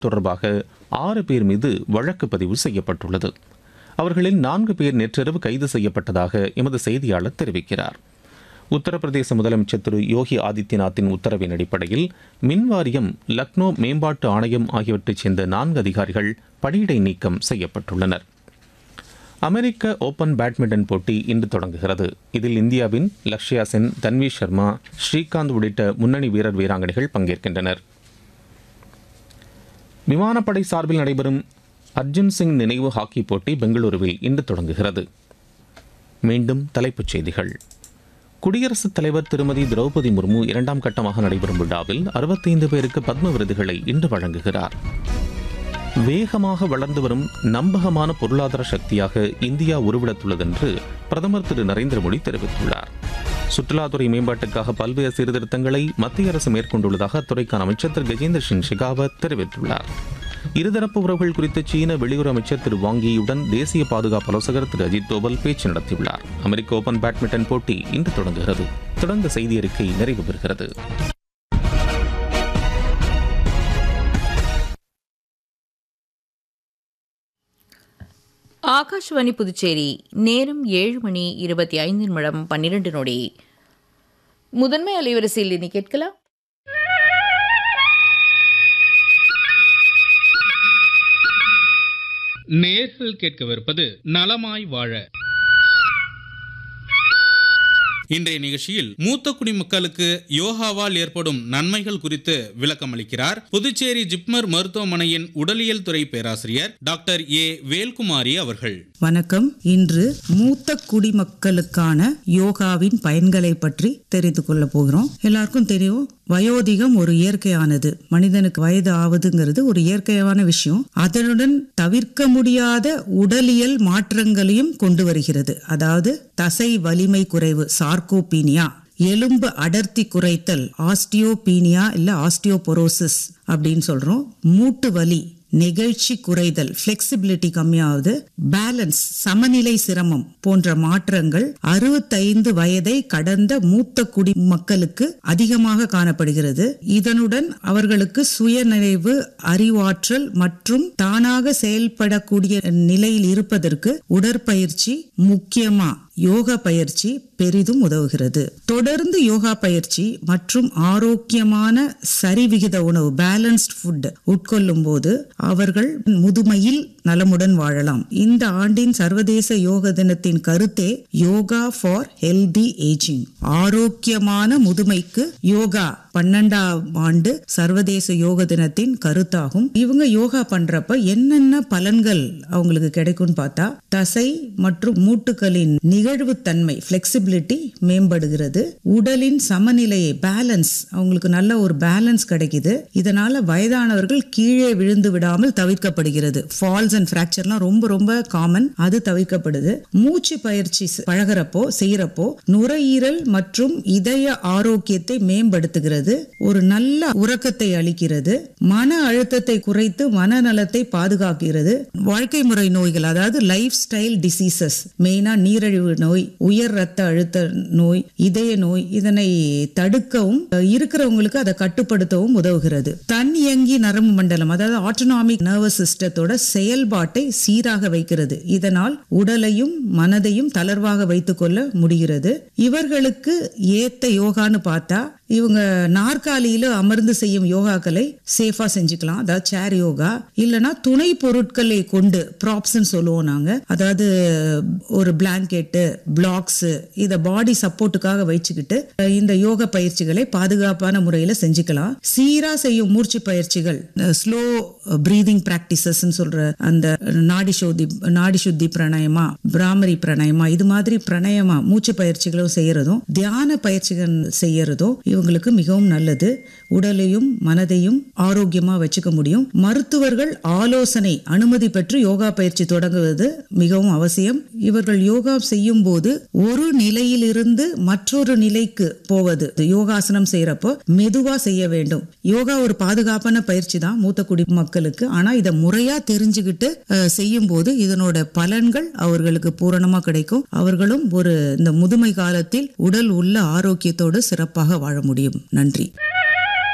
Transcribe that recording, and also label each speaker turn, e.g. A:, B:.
A: தொடர்பாக ஆறு பேர் மீது வழக்கு பதிவு செய்யப்பட்டுள்ளது அவர்களில் நான்கு பேர் நேற்றிரவு கைது செய்யப்பட்டதாக எமது செய்தியாளர் தெரிவிக்கிறார் உத்தரப்பிரதேச முதலமைச்சர் திரு யோகி ஆதித்யநாத்தின் உத்தரவின் அடிப்படையில் மின் வாரியம் லக்னோ மேம்பாட்டு ஆணையம் ஆகியவற்றைச் சேர்ந்த நான்கு அதிகாரிகள் பணியிடை நீக்கம் செய்யப்பட்டுள்ளனர் அமெரிக்க ஓபன் பேட்மிண்டன் போட்டி இன்று தொடங்குகிறது இதில் இந்தியாவின் லக்ஷ்யா சென் தன்வி சர்மா ஸ்ரீகாந்த் உள்ளிட்ட முன்னணி வீரர் வீராங்கனைகள் பங்கேற்கின்றனர் விமானப்படை சார்பில் நடைபெறும் அர்ஜுன் சிங் நினைவு ஹாக்கி போட்டி பெங்களூருவில் இன்று தொடங்குகிறது மீண்டும் தலைப்புச் செய்திகள் குடியரசுத் தலைவர் திருமதி திரௌபதி முர்மு இரண்டாம் கட்டமாக நடைபெறும் விழாவில் அறுபத்தைந்து பேருக்கு பத்ம விருதுகளை இன்று வழங்குகிறார் வேகமாக வளர்ந்து வரும் நம்பகமான பொருளாதார சக்தியாக இந்தியா உருவெடுத்துள்ளதென்று பிரதமர் திரு நரேந்திர மோடி தெரிவித்துள்ளார் சுற்றுலாத்துறை மேம்பாட்டுக்காக பல்வேறு சீர்திருத்தங்களை மத்திய அரசு மேற்கொண்டுள்ளதாக அத்துறைக்கான அமைச்சர் திரு கஜேந்திர சிங் ஷெகாவத் தெரிவித்துள்ளார் இருதரப்பு உறவுகள் குறித்து சீன வெளியுறவு அமைச்சர் திரு வாங்கியுடன் தேசிய பாதுகாப்பு ஆலோசகர் திரு அஜித் தோவல் பேச்சு நடத்தியுள்ளார் அமெரிக்க ஓபன் பேட்மிண்டன் போட்டி இன்று தொடங்குகிறது தொடர்ந்த செய்தி அறிக்கை நிறைவு பெறுகிறது
B: ஆகாஷ்வாணி புதுச்சேரி நேரம் ஏழு மணி இருபத்தி ஐந்து நிமிடம் பன்னிரண்டு நொடி முதன்மை அலைவரிசையில் இனி கேட்கலாம்
C: நேர்கள் கேட்கவிருப்பது நலமாய் வாழ இன்றைய நிகழ்ச்சியில் மூத்த குடிமக்களுக்கு யோகாவால் ஏற்படும் நன்மைகள் குறித்து விளக்கம் அளிக்கிறார் புதுச்சேரி ஜிப்மர் மருத்துவமனையின் உடலியல் துறை பேராசிரியர் டாக்டர் ஏ வேல்குமாரி அவர்கள்
D: வணக்கம் இன்று மூத்த குடிமக்களுக்கான யோகாவின் பயன்களை பற்றி தெரிந்து கொள்ள போகிறோம் எல்லாருக்கும் தெரியும் வயோதிகம் ஒரு இயற்கையானது மனிதனுக்கு வயது ஆவதுங்கிறது ஒரு இயற்கையான விஷயம் அதனுடன் தவிர்க்க முடியாத உடலியல் மாற்றங்களையும் கொண்டு வருகிறது அதாவது தசை வலிமை குறைவு சார்கோபீனியா எலும்பு அடர்த்தி குறைத்தல் ஆஸ்டியோபீனியா இல்ல ஆஸ்டியோபொரோசிஸ் அப்படின்னு சொல்றோம் மூட்டு வலி நெகிழ்ச்சி குறைதல் ஃபிளெக்சிபிலிட்டி கம்மியாவது பேலன்ஸ் சமநிலை சிரமம் போன்ற மாற்றங்கள் அறுபத்தைந்து வயதை கடந்த மூத்த குடிமக்களுக்கு அதிகமாக காணப்படுகிறது இதனுடன் அவர்களுக்கு சுயநினைவு அறிவாற்றல் மற்றும் தானாக செயல்படக்கூடிய நிலையில் இருப்பதற்கு உடற்பயிற்சி முக்கியமா யோகா பயிற்சி பெரிதும் உதவுகிறது தொடர்ந்து யோகா பயிற்சி மற்றும் ஆரோக்கியமான சரிவிகித உணவு பேலன்ஸ்ட் ஃபுட் உட்கொள்ளும் போது அவர்கள் முதுமையில் நலமுடன் வாழலாம் இந்த ஆண்டின் சர்வதேச யோக தினத்தின் கருத்தே யோகா ஃபார் ஹெல்தி ஏஜிங் ஆரோக்கியமான முதுமைக்கு யோகா பன்னெண்டாம் ஆண்டு சர்வதேச யோக தினத்தின் கருத்தாகும் இவங்க யோகா பண்றப்ப என்னென்ன பலன்கள் அவங்களுக்கு கிடைக்கும்னு பார்த்தா தசை மற்றும் மூட்டுகளின் நிகழ்வுத்தன்மை ஃபிளெக்சிபிலிட்டி மேம்படுகிறது உடலின் சமநிலையை பேலன்ஸ் அவங்களுக்கு நல்ல ஒரு பேலன்ஸ் கிடைக்குது இதனால வயதானவர்கள் கீழே விழுந்து விடாமல் தவிர்க்கப்படுகிறது ஃபால்ஸ் அண்ட் ஃப்ராக்சர்லாம் ரொம்ப ரொம்ப காமன் அது தவிர்க்கப்படுது மூச்சு பயிற்சி செ- பழகுறப்போ செய்யறப்போ நுரையீரல் மற்றும் இதய ஆரோக்கியத்தை மேம்படுத்துகிறது ஒரு நல்ல உறக்கத்தை அளிக்கிறது மன அழுத்தத்தை குறைத்து மனநலத்தை பாதுகாக்கிறது வாழ்க்கை முறை நோய்கள் அதாவது லைஃப் ஸ்டைல் டிசீசஸ் மெயினா நீரிழிவு நோய் உயர் ரத்த அழுத்த நோய் இதய நோய் இதனை தடுக்கவும் அஹ், இருக்கிறவங்களுக்கு அதை கட்டுப்படுத்தவும் உதவுகிறது தன் இயங்கி நரம்பு மண்டலம் அதாவது ஆட்டோனாமிக் நர்வஸ் சிஸ்டத்தோட செயல்பாட்டை சீராக வைக்கிறது இதனால் உடலையும் மனதையும் தளர்வாக வைத்துக்கொள்ள முடிகிறது இவர்களுக்கு ஏத்த யோகான்னு பார்த்தா இவங்க நாற்காலியில அமர்ந்து செய்யும் யோகாக்களை சேஃபா செஞ்சுக்கலாம் அதாவது சேர் யோகா இல்லனா துணை பொருட்களை கொண்டு ப்ராப்ஸ்ன்னு சொல்லுவோம் நாங்க அதாவது ஒரு பிளாங்கெட்டு பிளாக்ஸ் இத பாடி சப்போர்ட்டுக்காக வச்சுக்கிட்டு அஹ், இந்த யோக பயிற்சிகளை பாதுகாப்பான முறையில செஞ்சுக்கலாம் சீரா செய்யும் மூச்சு பயிற்சிகள் ஸ்லோ பிரீதிங் பிராக்டிசஸ் சொல்ற அந்த நாடி சுத்தி நாடி சுத்தி பிராணாயமா பிராமரி பிராணாயமா இது மாதிரி பிராணாயமா மூச்சு பயிற்சிகளும் செய்யறதும் தியான பயிற்சிகள் செய்யறதும் இவங்களுக்கு மிகவும் நல்லது உடலையும் மனதையும் ஆரோக்கியமா வச்சுக்க முடியும் மருத்துவர்கள் ஆலோசனை அனுமதி பெற்று யோகா பயிற்சி தொடங்குவது மிகவும் அவசியம் இவர்கள் யோகா செய்யும் போது ஒரு நிலையிலிருந்து மற்றொரு நிலைக்கு போவது யோகாசனம் செய்யறப்போ மெதுவா செய்ய வேண்டும் யோகா ஒரு பாதுகாப்பான பயிற்சி தான் மூத்த குடிமக்களுக்கு ஆனா இதை முறையா தெரிஞ்சுக்கிட்டு அஹ், செய்யும் போது இதனோட பலன்கள் அவர்களுக்கு பூரணமா கிடைக்கும் அவர்களும் ஒரு இந்த முதுமை காலத்தில் உடல் உள்ள ஆரோக்கியத்தோடு சிறப்பாக வாழ முடியும் நன்றி